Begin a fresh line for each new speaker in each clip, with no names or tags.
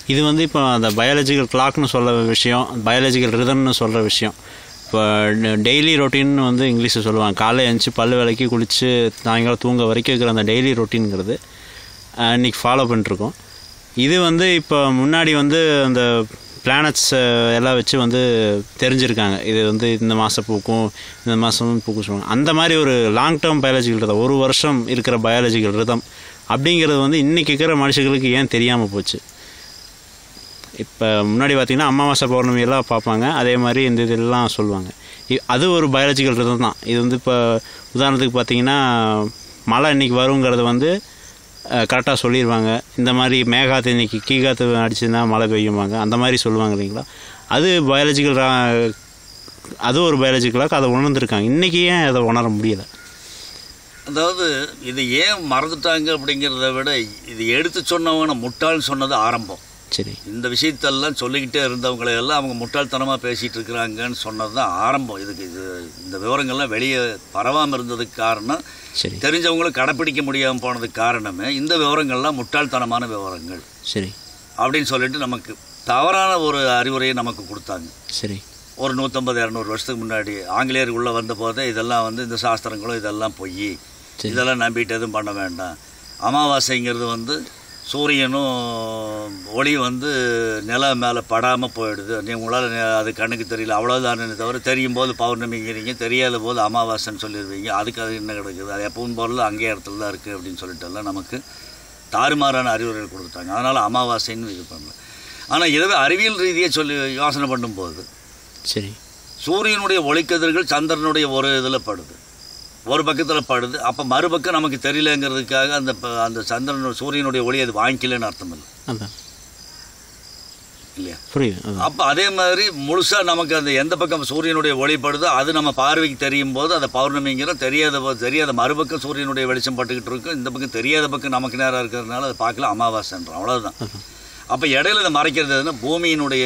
இது வந்து இப்போ அந்த பயாலஜிக்கல் கிளாக்னு சொல்கிற விஷயம் பயாலஜிக்கல் ரிதம்னு சொல்கிற விஷயம் இப்போ டெய்லி ரொட்டீன் வந்து இங்கிலீஷில் சொல்லுவாங்க காலைல எழுந்துச்சி பல்லு விளக்கி குளித்து சாயங்காலம் தூங்க வரைக்கும் இருக்கிற அந்த டெய்லி ரொட்டீனுங்கிறது இன்றைக்கி ஃபாலோ பண்ணிட்டுருக்கோம் இது வந்து இப்போ முன்னாடி வந்து அந்த பிளானட்ஸ் எல்லாம் வச்சு வந்து தெரிஞ்சிருக்காங்க இது வந்து இந்த மாதம் பூக்கும் இந்த மாதம் பூக்கும் சொல்லுவாங்க அந்த மாதிரி ஒரு லாங் டேர்ம் பயாலஜிக்கல் ரிதம் ஒரு வருஷம் இருக்கிற பயாலஜிக்கல் ரிதம் அப்படிங்கிறது வந்து இன்றைக்கி இருக்கிற மனுஷங்களுக்கு ஏன் தெரியாமல் போச்சு இப்போ முன்னாடி பார்த்திங்கன்னா அமாவாசை பௌர்ணமி எல்லாம் பார்ப்பாங்க அதே மாதிரி இந்த இதெல்லாம் சொல்லுவாங்க இ- அது ஒரு பயாலஜிக்கல் ரிதம் தான் இது வந்து இப்போ உதாரணத்துக்கு பார்த்தீங்கன்னா மழை இன்னைக்கு வருங்கிறது வந்து கரெக்டாக சொல்லிடுவாங்க இந்த மாதிரி மேகாத்து இன்னைக்கு கீகாத்து அடிச்சுன்னா மழை பெய்யுமாங்க அந்த மாதிரி சொல்லுவாங்க இல்லைங்களா அது பயாலஜிக்கல் அது ஒரு பயாலஜிக்கலாக அதை உணர்ந்துருக்காங்க இன்றைக்கி ஏன் அதை உணர முடியலை
அதாவது இது ஏன் மறந்துட்டாங்க அப்படிங்கிறத விட இது எடுத்து சொன்னவங்க முட்டாள்னு சொன்னது ஆரம்பம்
சரி
இந்த விஷயத்தெல்லாம் சொல்லிக்கிட்டே இருந்தவங்களை எல்லாம் அவங்க முட்டாள்தனமாக பேசிகிட்டு இருக்கிறாங்கன்னு சொன்னது தான் ஆரம்பம் இதுக்கு இது இந்த விவரங்கள்லாம் வெளியே பரவாமல் இருந்ததுக்கு காரணம்
சரி
தெரிஞ்சவங்களும் கடைப்பிடிக்க முடியாமல் போனதுக்கு காரணமே இந்த விவரங்கள்லாம் முட்டாள்தனமான விவரங்கள்
சரி
அப்படின்னு சொல்லிட்டு நமக்கு தவறான ஒரு அறிவுரையை நமக்கு கொடுத்தாங்க
சரி
ஒரு நூற்றம்பது இரநூறு வருஷத்துக்கு முன்னாடி ஆங்கிலேயர் உள்ளே வந்த போதே இதெல்லாம் வந்து இந்த சாஸ்திரங்களும் இதெல்லாம் பொய்
சரி.
இதெல்லாம் நம்பிட்டு எதுவும் பண்ண வேண்டாம் அமாவாசைங்கிறது வந்து சூரியனும் ஒளி வந்து நில மேலே படாமல் போயிடுது நீ உங்களால் அது கண்ணுக்கு தெரியல அவ்வளோதானே தவிர தெரியும் போது பௌர்ணமிங்கிறீங்க தெரியாத போது அமாவாசைன்னு சொல்லிடுவீங்க அதுக்கு அது என்ன கிடக்குது அது எப்பவும் போல அங்கே இடத்துல தான் இருக்குது அப்படின்னு சொல்லிட்டு எல்லாம் நமக்கு தாறுமாறான அறிவுரைகள் கொடுத்தாங்க அதனால் அமாவாசைன்னு இது பண்ணல ஆனால் இதுவே அறிவியல் ரீதியாக சொல்லி யோசனை பண்ணும்போது
சரி
சூரியனுடைய ஒளிக்கதிர்கள் சந்திரனுடைய ஒரு இதில் படுது ஒரு பக்கத்தில் படுது அப்போ மறுபக்கம் நமக்கு தெரியலங்கிறதுக்காக அந்த ப- அந்த சந்திரன் சூரியனுடைய ஒளி அது வாங்கிக்கலன்னு அர்த்தம் இல்லை
அதான்
இல்லையா
புரியுது அதான்
அப்போ அதே மாதிரி முழுசாக நமக்கு அந்த எந்த பக்கம் சூரியனுடைய ஒளி படுதோ அது நம்ம பார்வைக்கு தெரியும் போது அந்த பௌர்ணமிங்கிற தெரியாத போ- தெரியாத மறுபக்கம் சூரியனுடைய வெளிச்சம் பட்டுக்கிட்டு இருக்கும் இந்த பக்கம் தெரியாத பக்கம் நமக்கு நேரம் இருக்கிறதுனால அதை பார்க்கல அமாவாசைன்றோம் அவ்வளோதான் அப்போ இடையில இதை மறைக்கிறது எதுன்னா பூமியினுடைய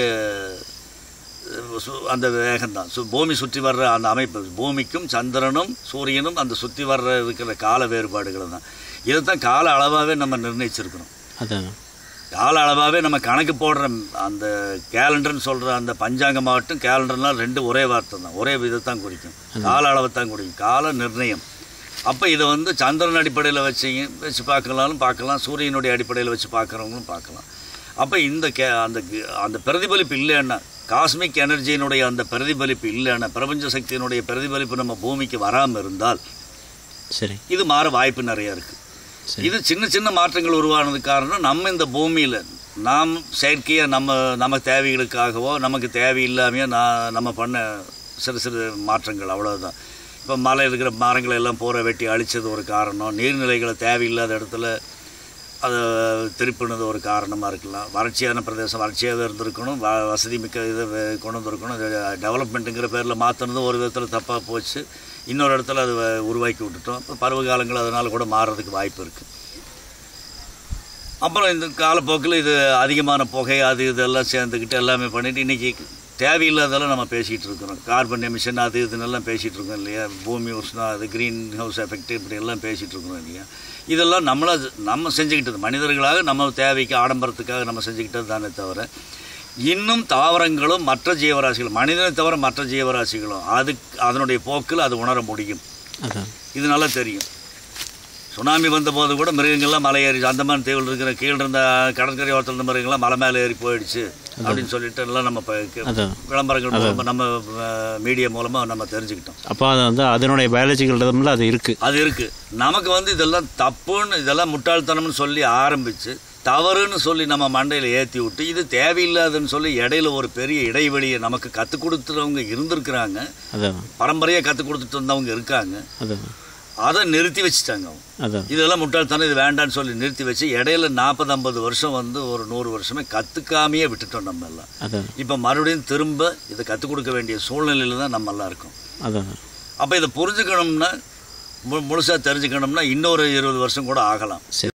அஹ், சு- அந்த வேகம்தான் சு பூமி சுற்றி வர்ற அந்த அமைப்பு பூமிக்கும் சந்திரனும் சூரியனும் அந்த சுற்றி வர்ற இருக்கிற கால வேறுபாடுகள் தான் இதைத்தான் கால அளவாகவே நம்ம நிர்ணயிச்சிருக்கிறோம்
அதான்
கால அளவாகவே நம்ம கணக்கு போடுற அந்த கேலண்டர்னு சொல்கிற அந்த பஞ்சாங்கமாகட்டும் கேலண்டர்லாம் ரெண்டு ஒரே வார்த்தை தான் ஒரே விதத்தான் குறிக்கும் கால அளவை தான் குறிக்கும் கால நிர்ணயம் அப்போ இதை வந்து சந்திரன் அடிப்படையில் வச்சிங்க வச்சு பார்க்கலாலும் பார்க்கலாம் சூரியனுடைய அடிப்படையில் வச்சு பார்க்குறவங்களும் பார்க்கலாம் அப்போ இந்த கே அந்த கி- அந்த பிரதிபலிப்பு இல்லைன்னா காஸ்மிக் எனர்ஜியினுடைய அந்த பிரதிபலிப்பு இல்லைன்னா பிரபஞ்ச சக்தியினுடைய பிரதிபலிப்பு நம்ம பூமிக்கு வராமல் இருந்தால்
சரி
இது மாற வாய்ப்பு நிறைய இருக்குது
சரி
இது சின்ன சின்ன மாற்றங்கள் உருவானதுக்கு காரணம் நம்ம இந்த பூமியில் நாம் செயற்கையாக நம்ம நம்ம தேவைகளுக்காகவோ நமக்கு தேவையில்லாமையோ நான் நம்ம பண்ண சிறு சிறு மாற்றங்கள் அவ்வளவுதான் இப்போ மலை இருக்கிற மரங்களை எல்லாம் போற வெட்டி அழிச்சது ஒரு காரணம் நீர்நிலைகளை தேவையில்லாத இடத்துல அதை திருப்பினது ஒரு காரணமாக இருக்கலாம் வறட்சியான பிரதேசம் வறட்சியாக இருந்திருக்கணும் வ வசதி மிக்க இதை வே- கொண்டு வந்திருக்கணும் டெவலப்மெண்ட்டுங்கிற பேரில் மாற்றினதும் ஒரு விதத்தில் தப்பாக போச்சு இன்னொரு இடத்துல அது வ- உருவாக்கி விட்டுட்டோம் இப்போ பருவகாலங்கள் அதனால் கூட மாறுறதுக்கு வாய்ப்பு இருக்குது அப்புறம் இந்த காலப்போக்கில் இது அதிகமான புகை அது இதெல்லாம் சேர்ந்துக்கிட்டு எல்லாமே பண்ணிட்டு இன்றைக்கி தேவையில்லாதெல்லாம் நம்ம பேசிகிட்டு இருக்கிறோம் கார்பன் எமிஷன் அது இதுன்னெல்லாம் பேசிகிட்டு இருக்கோம் இல்லையா பூமி உஷ்ணம் அது க்ரீன் ஹவுஸ் எஃபெக்ட் இப்படி எல்லாம் பேசிகிட்டு இருக்கிறோம் இல்லையா இதெல்லாம் நம்மளா நம்ம செஞ்சுக்கிட்டது மனிதர்களாக நம்ம தேவைக்கு ஆடம்பரத்துக்காக நம்ம செஞ்சுக்கிட்டது தானே தவிர இன்னும் தாவரங்களும் மற்ற ஜீவராசிகளும் மனிதனை தவிர மற்ற ஜீவராசிகளும் அது அதனுடைய போக்கில் அது உணர முடியும்
அதான்
இது நல்லா தெரியும் சுனாமி வந்தபோது கூட மிருகங்கள்லாம் மலை ஏறி அந்தமான் தீவில் இருக்கிற கீழ் இருந்த கடற்கரை ஓரத்தில் இருந்த மிருகங்கள்லாம் மலை மேலே ஏறி போயிடுச்சு அப்படின்னு சொல்லிட்டு எல்லாம் நம்ம இப்போ
அதான்
விளம்பரங்கள் மூலமாக நம்ம மீடியா மூலமாக நம்ம தெரிஞ்சுக்கிட்டோம்
அப்போ அது வந்து அதனுடைய பயாலஜிக்கல் ரிதமில் அது இருக்குது
அது இருக்குது நமக்கு வந்து இதெல்லாம் தப்புன்னு இதெல்லாம் முட்டாள்தனம்னு சொல்லி ஆரம்பித்து தவறுன்னு சொல்லி நம்ம மண்டையில் ஏற்றி விட்டு இது தேவையில்லாதுன்னு சொல்லி இடையில ஒரு பெரிய இடைவெளியை நமக்கு கற்றுக் கொடுத்துறவங்க இருந்திருக்கிறாங்க
அதான்
பரம்பரையாக கற்றுக் கொடுத்துட்டு வந்தவங்க இருக்காங்க
அதான்
அதை நிறுத்தி வச்சுட்டாங்க அவங்க
அதான்
இதெல்லாம் முட்டாள்தனம் இது வேண்டான்னு சொல்லி நிறுத்தி வச்சு இடையில நாற்பது ஐம்பது வருஷம் வந்து ஒரு நூறு வருஷமே கற்றுக்காமையே விட்டுட்டோம் நம்ம எல்லாம்
அதான்
இப்போ மறுபடியும் திரும்ப இதை கற்றுக் கொடுக்க வேண்டிய சூழ்நிலையில் தான் நம்ம எல்லாம் இருக்கோம்
அதான்
அப்போ இதை புரிஞ்சுக்கணும்னா மு முழுசாக தெரிஞ்சுக்கணும்னா இன்னொரு இருபது வருஷம் கூட ஆகலாம்
சரி